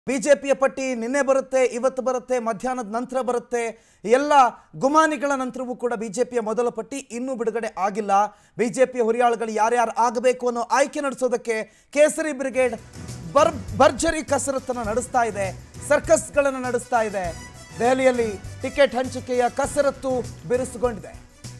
ಬಿಜೆಪಿಯ ಪಟ್ಟಿ ನಿನ್ನೆ ಬರುತ್ತೆ ಇವತ್ತು ಬರುತ್ತೆ ಮಧ್ಯಾಹ್ನದ ನಂತರ ಬರುತ್ತೆ ಎಲ್ಲ ಗುಮಾನಿಗಳ ನಂತರವೂ ಕೂಡ ಬಿಜೆಪಿಯ ಮೊದಲ ಪಟ್ಟಿ ಇನ್ನೂ ಬಿಡುಗಡೆ ಆಗಿಲ್ಲ ಬಿಜೆಪಿಯ ಹುರಿಯಾಳುಗಳು ಯಾರ್ಯಾರು ಆಗಬೇಕು ಅನ್ನೋ ಆಯ್ಕೆ ನಡೆಸೋದಕ್ಕೆ ಕೇಸರಿ ಬ್ರಿಗೇಡ್ ಬರ್ ಭರ್ಜರಿ ಕಸರತ್ತನ್ನು ನಡೆಸ್ತಾ ಇದೆ ಸರ್ಕಸ್ಗಳನ್ನು ನಡೆಸ್ತಾ ಇದೆ ದೆಹಲಿಯಲ್ಲಿ ಟಿಕೆಟ್ ಹಂಚಿಕೆಯ ಕಸರತ್ತು ಬಿರುಸುಗೊಂಡಿದೆ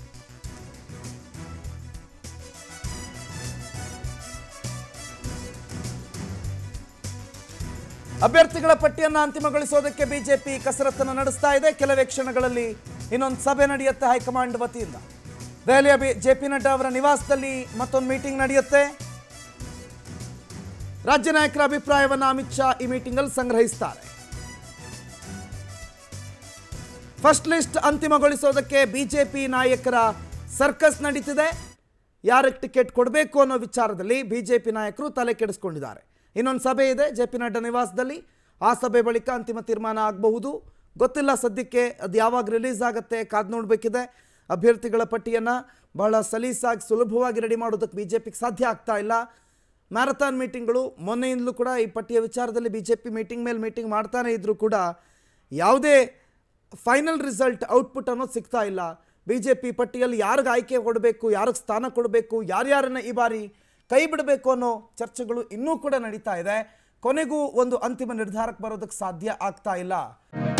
ಅಭ್ಯರ್ಥಿಗಳ ಪಟ್ಟಿಯನ್ನು ಅಂತಿಮಗೊಳಿಸೋದಕ್ಕೆ ಬಿಜೆಪಿ ಕಸರತ್ತನ್ನು ನಡೆಸ್ತಾ ಇದೆ ಕೆಲವೇ ಕ್ಷಣಗಳಲ್ಲಿ ಇನ್ನೊಂದು ಸಭೆ ನಡೆಯುತ್ತೆ ಹೈಕಮಾಂಡ್ ವತಿಯಿಂದ ದೆಹಲಿಯ ಬಿ ಜೆ ಪಿ ನಡ್ಡಾ ಅವರ ನಿವಾಸದಲ್ಲಿ ಮತ್ತೊಂದು ಮೀಟಿಂಗ್ ನಡೆಯುತ್ತೆ ರಾಜ್ಯ ನಾಯಕರ ಅಭಿಪ್ರಾಯವನ್ನು ಅಮಿತ್ ಶಾ ಈ ಮೀಟಿಂಗಲ್ಲಿ ಸಂಗ್ರಹಿಸ್ತಾರೆ ಫಸ್ಟ್ ಲಿಸ್ಟ್ ಅಂತಿಮಗೊಳಿಸೋದಕ್ಕೆ ಬಿಜೆಪಿ ನಾಯಕರ ಸರ್ಕಸ್ ನಡೀತಿದೆ ಯಾರಿಗೆ ಟಿಕೆಟ್ ಕೊಡಬೇಕು ಅನ್ನೋ ವಿಚಾರದಲ್ಲಿ ಬಿಜೆಪಿ ನಾಯಕರು ತಲೆ ಕೆಡಿಸ್ಕೊಂಡಿದ್ದಾರೆ ಇನ್ನೊಂದು ಸಭೆ ಇದೆ ಜೆ ಪಿ ನಡ್ಡಾ ನಿವಾಸದಲ್ಲಿ ಆ ಸಭೆ ಬಳಿಕ ಅಂತಿಮ ತೀರ್ಮಾನ ಆಗಬಹುದು ಗೊತ್ತಿಲ್ಲ ಸದ್ಯಕ್ಕೆ ಅದು ಯಾವಾಗ ರಿಲೀಸ್ ಆಗುತ್ತೆ ಕಾದು ನೋಡಬೇಕಿದೆ ಅಭ್ಯರ್ಥಿಗಳ ಪಟ್ಟಿಯನ್ನು ಬಹಳ ಸಲೀಸಾಗಿ ಸುಲಭವಾಗಿ ರೆಡಿ ಮಾಡೋದಕ್ಕೆ ಬಿ ಜೆ ಪಿಗೆ ಸಾಧ್ಯ ಆಗ್ತಾ ಇಲ್ಲ ಮ್ಯಾರಥಾನ್ ಮೀಟಿಂಗ್ಗಳು ಮೊನ್ನೆಯಿಂದಲೂ ಕೂಡ ಈ ಪಟ್ಟಿಯ ವಿಚಾರದಲ್ಲಿ ಬಿ ಜೆ ಪಿ ಮೀಟಿಂಗ್ ಮೇಲೆ ಮೀಟಿಂಗ್ ಮಾಡ್ತಾನೆ ಇದ್ದರೂ ಕೂಡ ಯಾವುದೇ ಫೈನಲ್ ರಿಸಲ್ಟ್ ಔಟ್ಪುಟ್ ಅನ್ನೋದು ಸಿಗ್ತಾ ಇಲ್ಲ ಬಿ ಜೆ ಪಿ ಪಟ್ಟಿಯಲ್ಲಿ ಯಾರಿಗೆ ಆಯ್ಕೆ ಕೊಡಬೇಕು ಯಾರಿಗೆ ಸ್ಥಾನ ಕೊಡಬೇಕು ಯಾರ್ಯಾರನ್ನ ಈ ಬಾರಿ ಕೈ ಬಿಡಬೇಕು ಅನ್ನೋ ಚರ್ಚೆಗಳು ಇನ್ನೂ ಕೂಡ ನಡೀತಾ ಇದೆ ಕೊನೆಗೂ ಒಂದು ಅಂತಿಮ ನಿರ್ಧಾರಕ್ಕೆ ಬರೋದಕ್ಕೆ ಸಾಧ್ಯ ಆಗ್ತಾ ಇಲ್ಲ